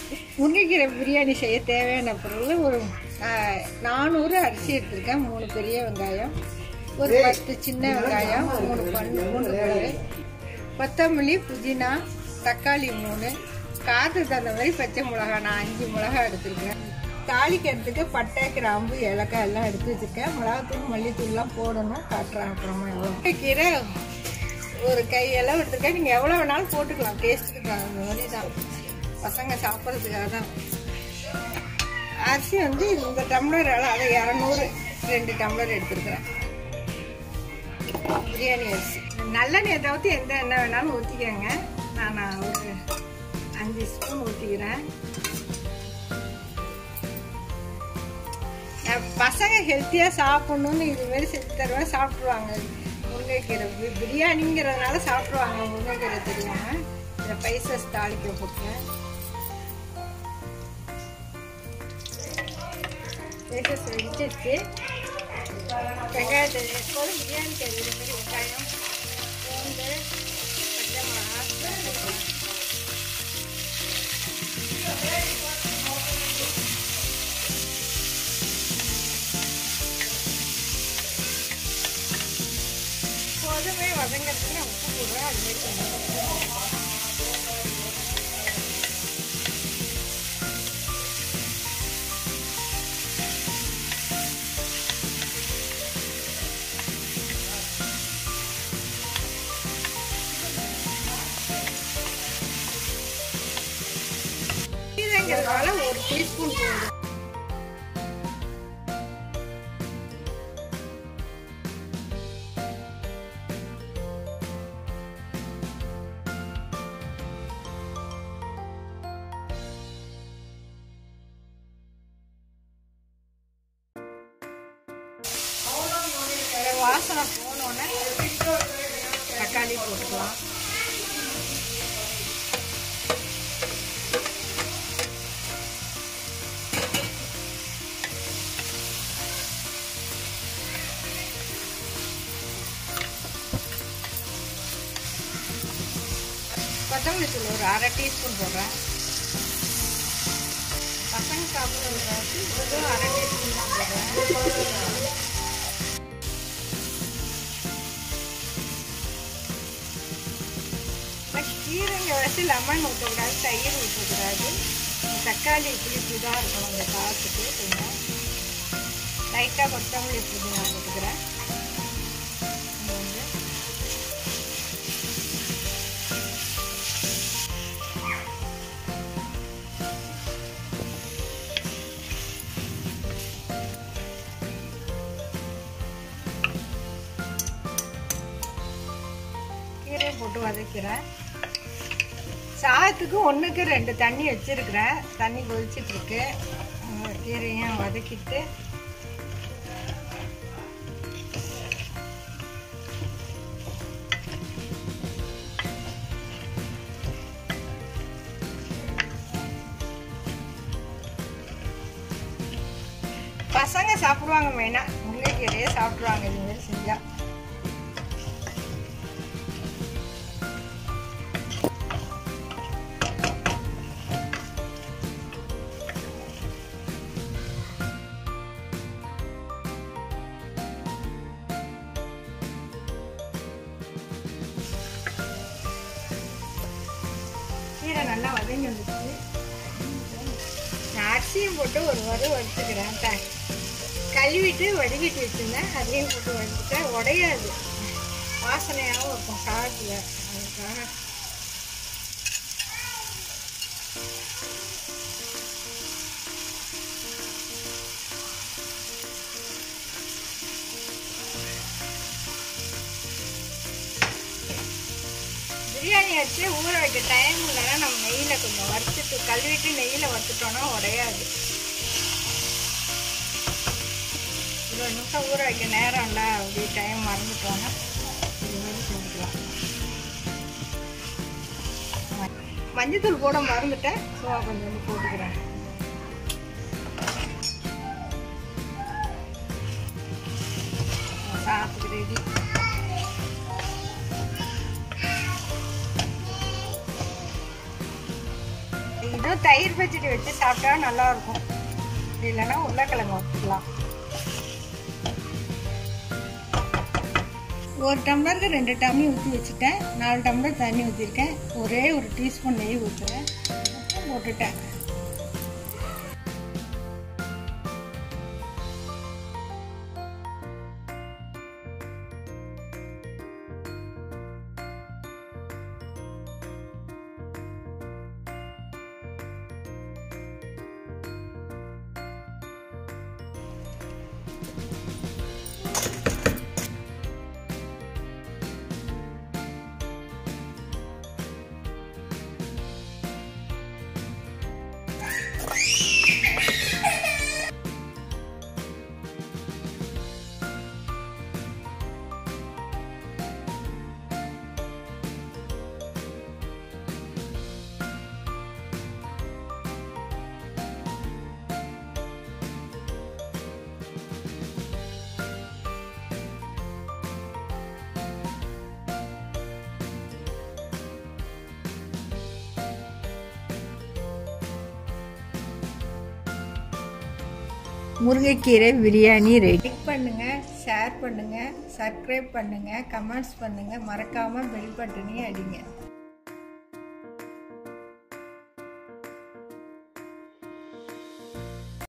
முருங்கைக்கீரை பிரியாணி செய்ய தேவையான பொருள் ஒரு ஆஹ், நானூறு அரிசி எடுத்திருக்கேன் மூணு பெரிய வெங்காயம் ஒரு பத்து சின்ன வெங்காயம் மூணு பண்டு பூண்டு பல்லு கொத்தமல்லி புதினா தக்காளி மூணு காரத்துக்கு தகுந்த மாதிரி பச்சை மிளகா நான் அஞ்சு மிளகா எடுத்திருக்கேன் தாளிக்கிறதுக்கு பட்டை கிராம்பு ஏலக்காய் எல்லாம் எடுத்து வச்சுருக்கேன் மிளகாத்தூள் மல்லித்தூள்லாம் போடணும் காட்டுறேன் அப்புறமா எவ்வளோ கீரை ஒரு கையெல்லாம் எடுத்துருக்கேன் நீங்கள் எவ்வளோ வேணாலும் போட்டுக்கலாம் டேஸ்ட்டுக்கு தகுந்த மாதிரி தான் பசங்க சாப்பிட்றதுக்காக தான் அரிசி வந்து இந்த டம்ளர் அளவு அதை இரநூறு ரெண்டு டம்ளர் எடுத்துருக்குறேன் பிரியாணி அரிசி நல்லெண்ணெய் தவிர்த்து எந்த எண்ணெய் வேணாலும் ஊற்றிக்கோங்க நான் நான் ஒரு அஞ்சு ஸ்பூன் ஊற்றிக்கிறேன் நான் பசங்க ஹெல்த்தியாக சாப்பிட்ணுன்னு இதுமாரி செஞ்சு தருவேன் சாப்பிட்ருவாங்க முருங்கைக்கீரை பி- பிரியாணிங்கிறதுனால சாப்பிட்ருவாங்க முருங்கைக்கீரை தெரியாம இந்த பைசஸ் தாளிக்க போட்டேன் பைசஸ் வெடிச்சிருச்சு வெங்காயத்தை எப்போதும் பிரியாணி கறி மாதிரி வெங்காயம் பூண்டு பச்சை மிளகா எப்போதுமே வதங்கிறதுக்கு நான் உப்பு போடுவேன் அது மாதிரி பண்ணுவேன் கீரைங்கிறதுனால ஒரு டீஸ்பூன் போடுவேன் வாசனை போனோடனே தக்காளி போட்டுக்கலாம் கொத்தமல்லி தூள் ஒரு அரை டீஸ்பூன் போடுறேன் பசங்க சாப்பிட்றதுக்கு இதுவும் அரை டீஸ்பூன் தான் போடுறேன் கீரைங்க வச்சு லெமன் ஊற்றக்கூடாது தயிர் ஊற்றக்கூடாது தக்காளி புளிப்பு தான் இருக்கணும் அந்த காசுக்கு கொஞ்சம் லைட்டாக கொத்தமல்லி புதினா போட்டுக்கிறேன் இங்க வந்து கீரையை போட்டு வதக்கிறேன் சாதத்துக்கு ஒன்றுக்கு ரெண்டு தண்ணி வச்சிருக்கிறேன் தண்ணி கொதிச்சிட்டு இருக்கு அந்த கீரையும் வதக்கிட்டு பசங்க சாப்பிடுவாங்க மெயினாக முருங்கைக்கீரையே சாப்பிடுவாங்க இது மாதிரி செஞ்சா கீரை நல்லா வதங்கி வந்துச்சு நான் அரிசியும் போட்டு ஒரு வறு வறுத்துக்கிறேன் த கழுவிட்டு வடிகட்டி வச்சுருந்தேன் அதையும் போட்டு வறுத்துட்டேன் உடையாது வாசனையாகவும் இருக்கும் சாதத்தில் அதுக்காக பிரியாணி வச்சு ஊற வைக்க டைம் இல்லைன்னா நம்ம நெய்யில் கொஞ்சம் வறுத்துட்டு கழுவிட்டு நெய்யில் வறுத்துட்டோம்னா உடையாது இருபது நிமிஷம் ஊற வைக்க நேரம் இல்லை அப்படி டைம் மறந்துட்டோன்னா இது மாதிரி செஞ்சுக்கலாம் ம- மஞ்சத்தூள் போட மறந்துட்டேன் ஸோ கொஞ்சம் போட்டுக்கிறேன் சாப்பிட்டு ரெடி இது அதுவும் தயிர் பச்சடி வச்சு சாப்பிட்டா நல்லா இருக்கும் இல்லைன்னா உருளைக்கிழங்கு வச்சுக்கலாம் ஒரு டம்ளருக்கு ரெண்டு தண்ணி ஊற்றி வச்சுட்டேன் நாலு டம்ளர் தண்ணி ஊற்றிருக்கேன் ஒரே ஒரு டீஸ்பூன் நெய் ஊற்றுறேன் போட்டுட்டேன் முருங்கைக்கீரை பிரியாணி ரெடி லைக் பண்ணுங்கள் ஷேர் பண்ணுங்கள் சப்ஸ்கிரைப் பண்ணுங்கள் கமெண்ட்ஸ் பண்ணுங்கள் மறக்காமல் பெல் பட்டனையும் அடிங்க